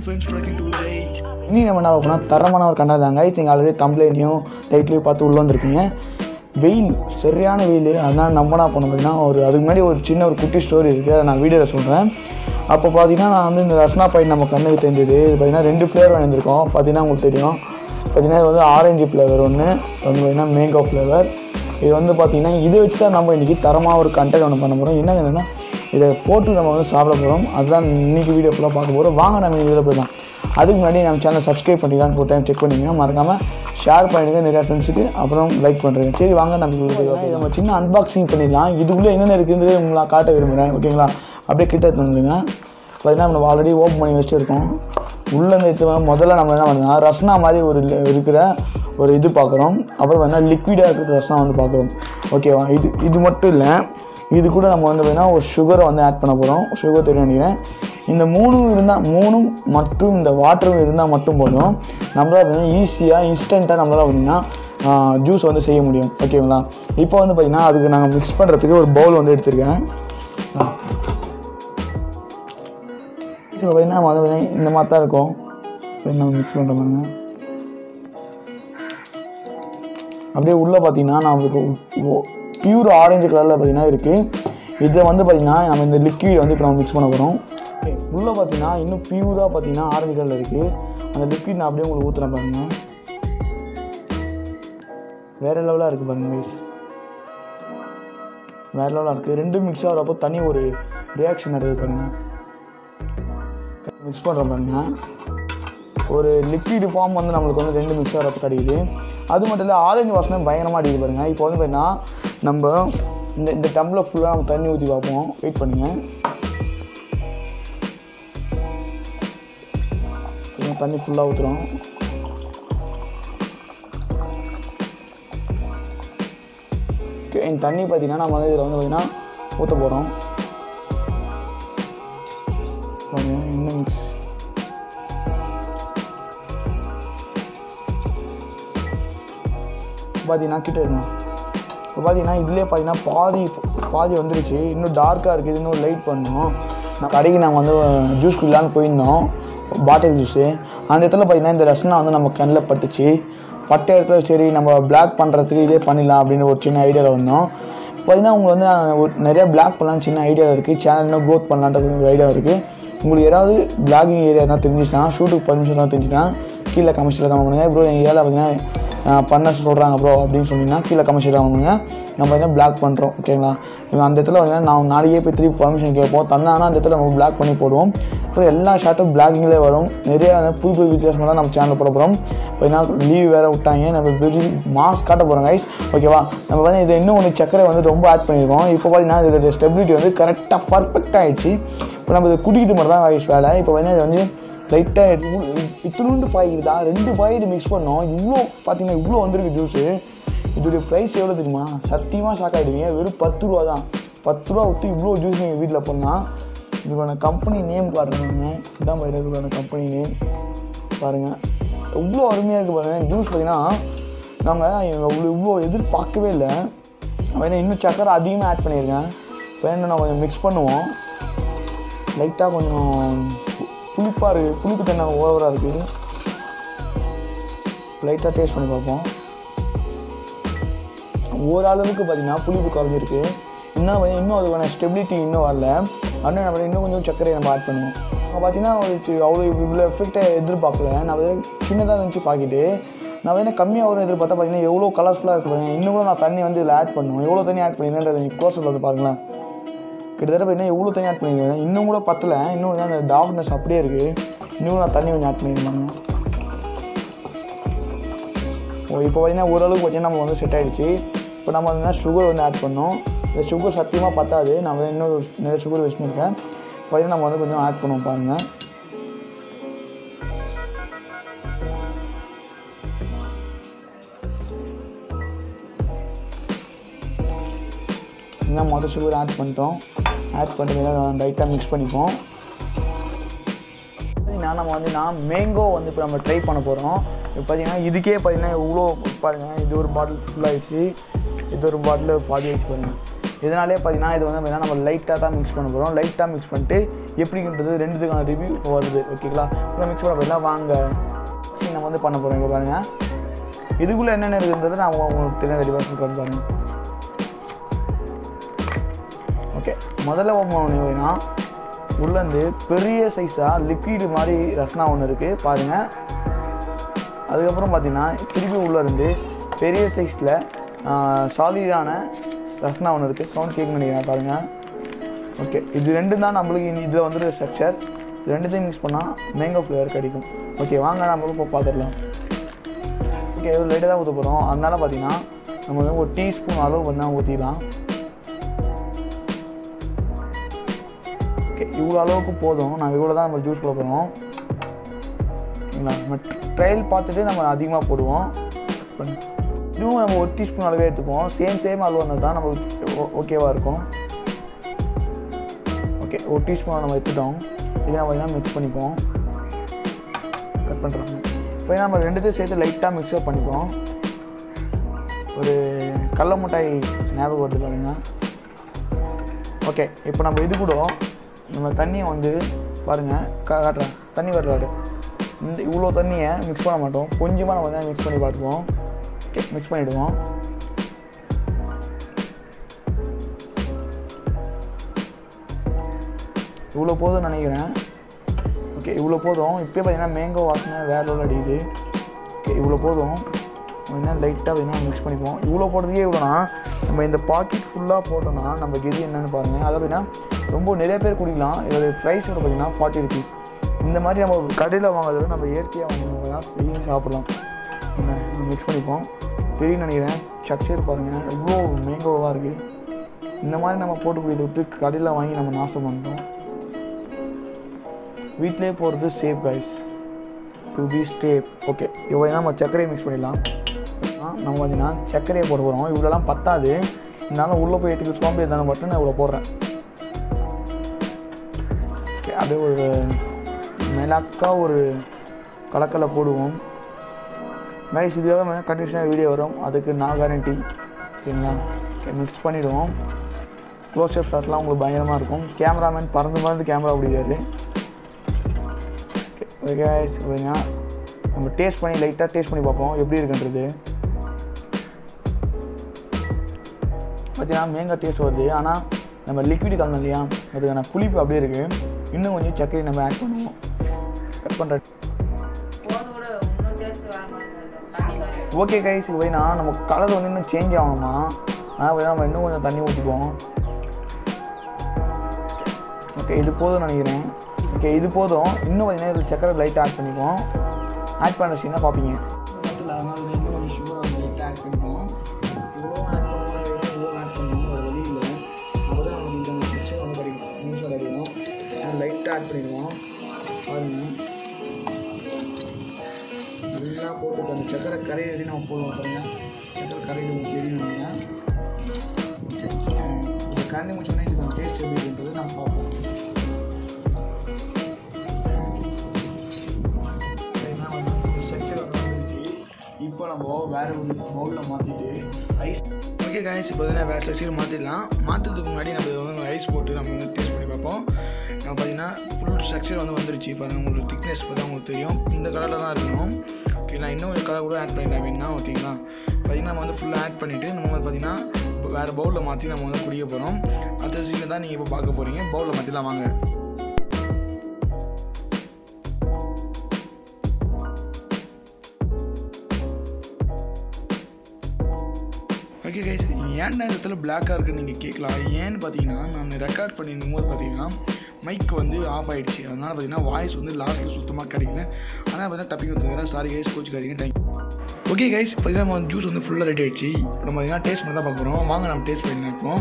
Friends product today இனி நம்ம என்ன பார்க்கணும் தரமான ஒரு கண்டா தாங்க நீங்கள் ஆல்ரெடி தம்ப்ளைனையும் டைட்லையும் பார்த்து உள்ளே வந்திருக்கீங்க வெயில் சரியான வெயில் அதனால் நம்ம என்ன பண்ண பார்த்தீங்கன்னா ஒரு அதுக்கு முன்னாடி ஒரு சின்ன ஒரு குட்டி ஸ்டோரி இருக்குது அதை நான் வீடியோவில் சொல்கிறேன் அப்போ பார்த்தீங்கன்னா நான் வந்து இந்த ரஸ்னா பாயிண்ட் நம்ம கண்ணுக்கு தெரிஞ்சது இது பார்த்தீங்கன்னா ரெண்டு ஃப்ளேவர் வாங்கியிருக்கோம் பார்த்தீங்கன்னா உங்களுக்கு தெரியும் பார்த்தீங்கன்னா இது வந்து ஆரஞ்சு ஃப்ளேவர் ஒன்று ஒன்று பார்த்தீங்கன்னா மேங்கோ ஃப்ளேவர் இது வந்து பார்த்தீங்கன்னா இதை வச்சு தான் நம்ம இன்றைக்கி தரமாக ஒரு கண்டென்ட் ஒன்று பண்ண போகிறோம் என்ன என்னென்னா இதை போட்டு நம்ம வந்து சாப்பிட போகிறோம் அதுதான் இன்றைக்கி வீடியோ ஃபுல்லாக பார்க்க போகிறோம் வாங்க நம்ம வீடியோ போயிடலாம் அதுக்கு முன்னாடி நம்ம சேனல் சப்ஸ்கிரைப் பண்ணிக்கலான்னு ஒரு டைம் செக் பண்ணிங்க மறக்காமல் ஷேர் பண்ணிடுங்க நிறையா ஃப்ரெண்ட்ஸுக்கு அப்புறம் லைக் பண்ணுறேன் சரி வாங்க நம்ம வீடியோ இது நம்ம சின்ன அன்பாக்சிங் பண்ணிடலாம் இதுக்குள்ளே என்னென்ன இருக்குன்றது உங்களை காட்ட விரும்புகிறேன் ஓகேங்களா அப்படியே கிட்ட வந்துடுங்க பார்த்தீங்கன்னா நம்ம ஆல்ரெடி ஓப்பன் பண்ணி வச்சுருக்கோம் உள்ளே இருந்து எடுத்து வர முதல்ல நம்ம என்ன பண்ணலாம் ரஸ்னா மாதிரி ஒரு ல- இருக்கிற ஒரு இது பார்க்குறோம் அப்புறம் வந்து லிக்விடாக இருக்கிற ரஸ்னா வந்து பார்க்குறோம் ஓகேவா இது இது மட்டும் இல்லை இது கூட நம்ம வந்து பார்த்தீங்கன்னா ஒரு சுகரை வந்து ஆட் பண்ண போகிறோம் சுகர் தெரியும் நினைக்கிறேன் இந்த மூணும் இருந்தால் மூணும் மற்றும் இந்த வாட்டரும் இருந்தால் மட்டும் போதும் நம்மளால் பார்த்தீங்கன்னா ஈஸியாக இன்ஸ்டண்ட்டாக நம்மளால் பார்த்தீங்கன்னா ஜூஸ் வந்து செய்ய முடியும் ஓகேங்களா இப்போ வந்து பார்த்திங்கன்னா அதுக்கு நாங்கள் மிக்ஸ் பண்ணுறதுக்கு ஒரு பவுல் வந்து எடுத்திருக்கேன் ஸோ பார்த்தீங்கன்னா நம்ம வந்து பார்த்தீங்கன்னா இந்த மாதிரி தான் இருக்கும் இப்போ நம்ம மிக்ஸ் பண்ணுற மாதிரிங்க அப்படியே உள்ளே பார்த்தீங்கன்னா நம்மளுக்கு பியூர் ஆரஞ்சு கலரில் பார்த்தீங்கன்னா இருக்குது இதை வந்து பார்த்தீங்கன்னா நம்ம இந்த லிக்விட் வந்து இப்போ நம்ம மிக்ஸ் பண்ண போகிறோம் உள்ளே பார்த்தீங்கன்னா இன்னும் பியூராக பார்த்தீங்கன்னா ஆரஞ்சு கலரில் இருக்குது அந்த லிக்விட் நான் அப்படியே உங்களுக்கு ஊற்றுறேன் பாருங்க வேறு லெவலாக இருக்குது பாருங்க guys. வேறு லெவலாக இருக்குது ரெண்டும் மிக்ஸ் ஆகிறப்போ தனி ஒரு ரியாக்ஷன் நடக்குது பாருங்க மிக்ஸ் பண்ணுறோம் பாருங்க ஒரு லிக்விட் ஃபார்ம் வந்து நம்மளுக்கு வந்து ரெண்டு மிக்ஸ் ஆகிறப்ப கிடைக்குது அது மட்டும் இல்லை ஆரஞ்சு வாசனை பயங்கரமாக அடிக்குது பாருங்க இப்போ வந்து பார்த்தீங்கன்னா நம்ம இந்த இந்த டம்ளர் ஃபுல்லாக நம்ம தண்ணி ஊற்றி பார்ப்போம் வெயிட் பண்ணுங்க கொஞ்சம் தண்ணி ஃபுல்லாக ஊற்றுறோம் ஓகே இந்த தண்ணி பார்த்தீங்கன்னா நம்ம வந்து இதில் வந்து பார்த்தீங்கன்னா ஊற்ற போகிறோம் என்ன மிக்ஸ் பார்த்தீங்கன்னா கிட்ட இருக்கணும் இப்போ பார்த்தீங்கன்னா இதுலேயே பார்த்தீங்கன்னா பாதி பாதி வந்துருச்சு இன்னும் டார்க்காக இருக்குது இன்னும் லைட் பண்ணணும் நான் கடைக்கு நாங்கள் வந்து ஜூஸ் குடிக்கலான்னு போயிருந்தோம் பாட்டில் ஜூஸு அந்த இடத்துல பார்த்தீங்கன்னா இந்த ரசனா வந்து நம்ம கண்ணில் பட்டுச்சு பட்ட இடத்துல சரி நம்ம பிளாக் பண்ணுறதுக்கு இதே பண்ணிடலாம் அப்படின்னு ஒரு சின்ன ஐடியாவில் வந்தோம் பார்த்தீங்கன்னா உங்களுக்கு வந்து நான் ஒரு நிறைய பிளாக் பண்ணலாம்னு சின்ன ஐடியா இருக்குது சேனல் இன்னும் க்ரோத் பண்ணலான்றது ஒரு ஐடியா இருக்குது உங்களுக்கு ஏதாவது பிளாகிங் ஏரியா எதாவது தெரிஞ்சுச்சுன்னா ஷூட்டுக்கு பர்மிஷன் தெரிஞ்சுன்னா கீழே கமெண்ட்ஸில் கமெண்ட் பண்ணுங்கள் ப்ரோ எங்கள் ஏரியாவில் பார்த்தீங்கன்னா ஆஹ் பண்ண சொல்கிறாங்க ப்ரோ அப்படின்னு சொன்னீங்கன்னா கீழே கமெண்ட்ஸில் கமெண்ட் பண்ணுங்கள் நம்ம பார்த்தீங்கன்னா பிளாக் பண்ணுறோம் ஓகேங்களா இவங்க அந்த இடத்துல பார்த்தீங்கன்னா நான் நாளைக்கே போய் திருப்பி பர்மிஷன் கேட்போம் தந்தாங்கன்னா அந்த இடத்துல நம்ம பிளாக் பண்ணி போடுவோம் அப்புறம் எல்லா ஷார்ட்டும் பிளாகிங்லேயே வரும் நிறைய புது புது வித்தியாசமாக தான் நம்ம சேனல் போட போகிறோம் பார்த்தீங்கன்னா லீவ் வேறு விட்டாங்க நம்ம பெரிய மாஸ் காட்ட போகிறோம் கைஸ் ஓகேவா நம்ம வந்து இது இன்னும் ஒன்று சக்கரை வந்து ரொம்ப ஆட் பண்ணியிருக்கோம் இப்போ பார்த்தீங்கன்னா இதோட ஸ்டெபிலிட்டி வந்து கரெக்டாக பர்ஃபெக்டாக ஆயிடுச்சு இப்போ நம்ம இது குடிக்கிறது மட்டும் தான் கைஸ் வேலை இப்போ பார்த்தீங்கன்னா இது வந்து லைட்டாக இத்தினூண்டு பாய்க்குது தான் ரெண்டு பாக்கெட் மிக்ஸ் பண்ணோம் இவ்வளோ பார்த்தீங்கன்னா இவ்வளோ வந்திருக்கு ஜூஸு இதோடைய ப்ரைஸ் எவ்வளோ தெரியுமா சத்தியமாக ஷாக் ஆகிடுவீங்க வெறும் பத்து ரூபா தான் பத்து ரூபா விட்டு இவ்வளோ ஜூஸ் நீங்கள் வீட்டில் பண்ணால் இதுக்கான கம்பெனி நேம் காட்டுறாங்க இதான் பாருங்க இதுக்கான கம்பெனி நேம் பாருங்கள் இவ்வளோ அருமையாக இருக்குது பாருங்கள் ஜூஸ் பார்த்தீங்கன்னா நாங்கள் இவ்வளோ இவ்வளோ எதிர்பார்க்கவே இல்லை நான் வேணா இன்னும் சக்கரை அதிகமாக ஆட் பண்ணியிருக்கேன் இப்போ என்ன நான் கொஞ்சம் மிக்ஸ் பண்ணுவோம் லைட்டாக கொஞ்சம் புளிப்பாக இருக்குது புளிப்பு தண்ணி ஓவராக இருக்குது லைட்டாக டேஸ்ட் பண்ணி பார்ப்போம் ஓரளவுக்கு பார்த்தீங்கன்னா புளிப்பு குறைஞ்சிருக்கு இன்னும் வந்து இன்னும் அதுக்கான ஸ்டெபிலிட்டி இன்னும் வரல ஆனால் நம்ம இன்னும் கொஞ்சம் சர்க்கரை நம்ம ஆட் பண்ணுவோம் அப்போ பார்த்தீங்கன்னா ஒரு சி- அவ்வளோ இவ்வளோ எஃபெக்டை எதிர்பார்க்கல நான் வந்து சின்னதாக இருந்துச்சு பாக்கெட்டு நான் வந்து கம்மியாக வரும் எதிர்பார்த்தா பார்த்தீங்கன்னா எவ்வளோ கலர்ஃபுல்லாக இருக்கு பாருங்க இன்னும் கூட நான் தண்ணி வந்து இதில் ஆட் பண்ணுவேன் எவ்வளோ தண்ணி ஆட் பண்ணிக்கிறேன்றது க்ளோஸில் வந்து பாருங்களேன் கிட்டத்தட்ட பார்த்தீங்கன்னா எவ்வளோ தண்ணி ஆட் பண்ணியிருக்கேன் இன்னும் கூட பத்தல இன்னும் வந்து அந்த டார்க்னஸ் அப்படியே இருக்குது இன்னும் நான் தண்ணி கொஞ்சம் ஆட் பண்ணியிருந்தாங்க ஓ இப்போ பார்த்தீங்கன்னா ஓரளவுக்கு பார்த்தீங்கன்னா நம்ம வந்து செட் ஆயிடுச்சு இப்போ நம்ம வந்து சுகர் வந்து ஆட் பண்ணோம் இந்த சுகர் சத்தியமாக பத்தாது நான் வந்து இன்னொரு நிறைய சுகர் வச்சுருக்கேன் பார்த்தீங்கன்னா நம்ம வந்து கொஞ்சம் ஆட் பண்ணுவோம் பாருங்கள் இன்னும் மொதல் சுகர் ஆட் பண்ணிட்டோம் ஆட் பண்ணிட்டு லைட்டாக மிக்ஸ் பண்ணிப்போம் பார்த்தீங்கன்னா நம்ம வந்து நான் மேங்கோ வந்து இப்போ நம்ம ட்ரை பண்ண போகிறோம் இப்போ பார்த்தீங்கன்னா இதுக்கே பார்த்தீங்கன்னா இவ்வளோ பாருங்கள் இது ஒரு பாட்டில் ஃபுல்லாகிடுச்சு இது ஒரு பாட்டில் பாதி ஆயிடுச்சு பாருங்கள் இதனாலே பார்த்தீங்கன்னா இது வந்து பார்த்தீங்கன்னா நம்ம லைட்டாக தான் மிக்ஸ் பண்ண போகிறோம் லைட்டாக மிக்ஸ் பண்ணிட்டு எப்படின்றது ரெண்டுத்துக்கான ரிவ்யூ இப்போ வருது ஓகேங்களா இப்போ மிக்ஸ் பண்ண போயிடலாம் வாங்க சரி, நம்ம வந்து பண்ண போகிறோம் இங்கே பாருங்கள் இதுக்குள்ளே என்னென்ன இருக்குன்றதை நான் உங்களுக்கு தெரியாத தெளிவாக சொல்கிறேன் பாருங்க ஓகே முதல்ல ஓப்பன் பண்ணிங்கன்னா உள்ளேருந்து பெரிய சைஸாக லிக்விடு மாதிரி ரஸ்னா ஒன்று இருக்குது பாருங்கள் அதுக்கப்புறம் பார்த்தீங்கன்னா திருப்பி உள்ளே இருந்து பெரிய சைஸில் சாலிடான ரஸ்னா ஒன்று இருக்குது சவுண்ட் கேட்க நினைக்கிறேன் பாருங்கள் ஓகே இது ரெண்டும் தான் நம்மளுக்கு இதில் வந்துட்டு ஸ்ட்ரக்சர் இது ரெண்டுத்தையும் மிக்ஸ் பண்ணால் மேங்கோ ஃப்ளேவர் கிடைக்கும் ஓகே வாங்க நம்ம இப்போ பார்த்துடலாம் ஓகே இது லைட்டாக தான் ஊற்ற போகிறோம் அதனால பார்த்தீங்கன்னா நம்ம வந்து ஒரு டீஸ்பூன் அளவு வந்து ஊற்றிடலாம் ஓகே இவ்வளோ அளவுக்கு போதும் நான் இவ்வளோ தான் நம்ம ஜூஸ் போட போகிறோம் சரிங்களா நம்ம ட்ரையல் பார்த்துட்டு நம்ம அதிகமாக போடுவோம் பண்ணு. இதுவும் நம்ம ஒரு டீஸ்பூன் அளவே எடுத்துப்போம் சேம் சேம் அளவு வந்தால் தான் நமக்கு ஓ- ஓகேவாக இருக்கும் ஓகே ஒரு டீஸ்பூன் நம்ம எடுத்துட்டோம் இதை நம்ம பார்த்தீங்கன்னா மிக்ஸ் பண்ணிப்போம் கட் பண்ணுறோம் இப்போ நம்ம ரெண்டுத்தையும் சேர்த்து லைட்டாக மிக்ஸ்அப் பண்ணிப்போம் ஒரு கடல மிட்டாய் ஞாபகம் வருது பாருங்க ஓகே இப்போ நம்ம இது கூட நம்ம தண்ணியை வந்து பாருங்கள் கா காட்டுறேன் தண்ணி வரலாடு இந்த இவ்வளோ தண்ணியை மிக்ஸ் பண்ண மாட்டோம் கொஞ்சமாக நம்ம வந்து மிக்ஸ் பண்ணி பார்த்துப்போம் ஓகே மிக்ஸ் பண்ணிவிடுவோம் இவ்வளோ போதும் நினைக்கிறேன் ஓகே இவ்வளோ போதும் இப்போ பார்த்தீங்கன்னா மேங்கோ வாசனை வேற லெவல் அடிக்குது ஓகே இவ்வளோ போதும் என்ன லைட்டாக பார்த்தீங்கன்னா மிக்ஸ் பண்ணிப்போம் இவ்வளோ போடுறதுக்கே இவ்வளோனா நம்ம இந்த பாக்கெட் ஃபுல்லாக போட்டோம்னா நம்ம கெதி என்னன்னு பாருங்கள் அதை பார்த்தீங்கன்னா ரொம்ப நிறைய பேர் குடிக்கலாம் இதோட ப்ரைஸோட பார்த்தீங்கன்னா ஃபார்ட்டி ருபீஸ் இந்த மாதிரி நம்ம கடையில் வாங்குறத விட நம்ம இயற்கையாக வாங்கினா பெரிய சாப்பிடலாம் மிக்ஸ் பண்ணிப்போம் பெரிய நினைக்கிறேன் ஸ்ட்ரக்சர் பாருங்கள் எவ்வளோ மேங்கோவாக இருக்குது இந்த மாதிரி நம்ம போட்டு குடிக்கிறத விட்டு கடையில் வாங்கி நம்ம நாசம் பண்ணிட்டோம் வீட்டிலே போகிறது safe guys to be step okay இவ்வளோ நம்ம சர்க்கரையை மிக்ஸ் பண்ணிடலாம் ஆ, நம்ம பார்த்தீங்கன்னா சர்க்கரையை போட போகிறோம் இவ்வளோலாம் பத்தாது இருந்தாலும் உள்ளே போய் எடுத்துக்கு சோம்பேறி தானே மட்டும் நான் இவ்வளோ போடுறேன் ஓகே அப்படியே ஒரு மெலாக்கா ஒரு கலக்கலை போடுவோம் கைஸ் இதுவாக கண்டிஷனாக வீடியோ வரும் அதுக்கு நான் கேரண்டி சரிங்களா ஓகே மிக்ஸ் பண்ணிவிடுவோம் க்ளோஸ் அப் ஷாட்லாம் உங்களுக்கு பயங்கரமாக இருக்கும் கேமராமேன் பறந்து பறந்து கேமரா பிடிக்காது ஓகே ஓகேங்க நம்ம டேஸ்ட் பண்ணி லைட்டாக டேஸ்ட் பண்ணி பார்ப்போம் எப்படி இருக்குன்றது பார்த்தீங்கன்னா மேங்காய் டேஸ்ட் வருது ஆனால் நம்ம லிக்விட் கலந்தோம் இல்லையா அதுக்கான புளிப்பு அப்படியே இருக்குது இன்னும் கொஞ்சம் சர்க்கரை நம்ம ஆட் பண்ணுவோம் கட் பண்ணுற போது கூட இன்னும் டேஸ்ட் வேற மாதிரி இருக்கும். தண்ணி மாதிரி இருக்கும். ஓகே கைஸ் போய்னா நம்ம கலர் வந்து இன்னும் சேஞ்ச் ஆகணுமா ஆனால் போய் நம்ம இன்னும் கொஞ்சம் தண்ணி ஊற்றிப்போம் ஓகே இது போதும் நினைக்கிறேன் ஓகே இது போதும் இன்னும் பார்த்தீங்கன்னா இது சக்கரை லைட்டாக ஆட் பண்ணிப்போம் ஆட் பண்ணுற சீனாக பார்ப்பீங்க இன்னும் கொஞ்சம் சுகர் வந்து லைட்டாக ஆட் பண்ணிப்போம் இவ்வளோ ஆட் பண்ணணும் இவ்வளோ ஆட் பண்ணணும் ஒரு வழி இல்லை அப்போ தான் நமக்கு இந்த மிக்சர் வந்து கிடைக்கும் மிக்சர் கிடைக்கும் லைட்டாக ஆட் பண்ணிடுவோம் பாருங்கள் நல்லா போட்டு அந்த சக்கரை கரையை வரையும் நம்ம போடுவோம் பாருங்க சக்கரை கரையில் உங்களுக்கு தெரியும் இல்லையா இந்த கரண்டி முடிச்சோடனே இதுக்கான டேஸ்ட் எப்படி இருக்குன்றது நம்ம பார்ப்போம் ஸ்ட்ரக்சர் வந்துருச்சு இப்போ நம்ம வேற ஒரு பவுலில் மாற்றிட்டு ஐஸ் ஓகே காய்ஸ் இப்போ வந்து வேறு ஸ்ட்ரக்சர் மாற்றிடலாம் மாற்றுறதுக்கு முன்னாடி நம்ம இதை வந்து ஐஸ் போட்டு நம்ம வந்து டேஸ்ட் பண்ணி பார்ப்போம் நம்ம பார்த்தீங்கன்னா ஃபுல் ஸ்ட்ரக்சர் வந்து வந்துருச்சு பாருங்கள் உங்களுக்கு திக்னஸ் பார்த்தா உங்களுக்கு தெரியும் இந்த கலரில் தான் இருக்கணும் ஓகே நான் இன்னும் ஒரு கலர் கூட ஆட் பண்ணிடலாம் வேணும்னா ஓகேங்களா பார்த்தீங்கன்னா நம்ம வந்து ஃபுல்லாக ஆட் பண்ணிவிட்டு நம்ம வந்து பார்த்தீங்கன்னா இப்போ வேறு பவுலில் மாற்றி நம்ம வந்து குடிக்க போகிறோம் அடுத்த சீனில் தான் நீங்கள் இப்போ பார்க்க போகிறீங்க பவுலில் மாற்றிலாம் வாங்க ஓகே கைஸ் ஏன்டா இந்த இடத்துல பிளாக்காக இருக்குன்னு நீங்கள் கேட்கலாம் ஏன்னு பார்த்தீங்கன்னா நான் ரெக்கார்ட் பண்ணிருக்கும் போது பார்த்தீங்கன்னா மைக் வந்து ஆஃப் ஆயிடுச்சு அதனால் பார்த்தீங்கன்னா வாய்ஸ் வந்து லாஸ்ட்டில் சுத்தமாக கிடைக்கல ஆனால் பார்த்தீங்கன்னா டப்பிங் வந்துருக்கிறேன் சாரி கைஸ் கோச்சுக்காதீங்க தேங்க் ஓகே கைஸ் பார்த்தீங்கன்னா நம்ம ஜூஸ் வந்து ஃபுல்லாக ரெடி ஆயிடுச்சு இப்போ நம்ம பார்த்தீங்கன்னா டேஸ்ட் பண்ணி தான் பார்க்க போகிறோம் வாங்க நம்ம டேஸ்ட் பண்ணி இருப்போம்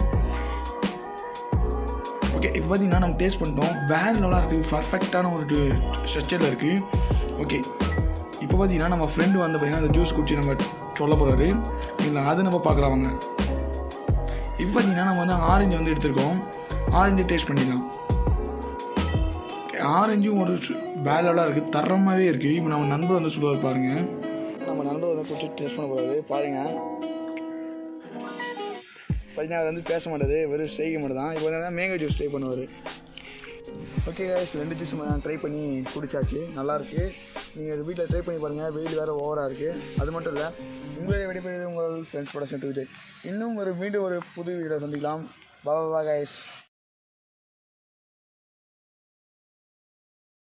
ஓகே இப்போ பார்த்தீங்கன்னா நம்ம டேஸ்ட் பண்ணிட்டோம் வேறு லெவலாக இருக்குது பர்ஃபெக்டான ஒரு ஸ்ட்ரக்சரில் இருக்குது ஓகே இப்போ பார்த்தீங்கன்னா நம்ம ஃப்ரெண்டு வந்து பார்த்தீங்கன்னா அந்த ஜூஸ் குடிச்சு நம்ம சொல்ல போகிறாரு இல்லை அது நம்ம பார்க்கலாம் வாங்க இப்போ பார்த்தீங்கன்னா நம்ம வந்து ஆரஞ்சு வந்து எடுத்திருக்கோம் ஆரஞ்சு டேஸ்ட் பண்ணிடலாம் ஆரஞ்சும் ஒரு வேற லெவலாக இருக்குது தரமாகவே இருக்குது இப்போ நம்ம நண்பர் வந்து சொல்லுவார் பாருங்க நம்ம நண்பர் வந்து குடிச்சு டேஸ்ட் பண்ண போகிறாரு பாருங்க பார்த்தீங்கன்னா அவர் வந்து பேச மாட்டாது வெறும் செய்க மட்டும் தான் இப்போ வந்து மேங்கோ ஜூஸ் ட்ரை பண்ணுவார் ஓகே guys ரெண்டு ஜூஸ் நான் ட்ரை பண்ணி குடிச்சாச்சு நல்லாயிருக்கு நீங்கள் வீட்டில் ட்ரை பண்ணி பாருங்கள் வெயில் வேறு ஓவராக இருக்குது அது மட்டும் இல்லை உங்களுடைய விடைபெறுவது உங்கள் ஃப்ரெண்ட்ஸ் ப்ரொடக்ஷன் டூ இன்னும் ஒரு மீண்டும் ஒரு புது வீடியோ சந்திக்கலாம் பாபா கைஸ்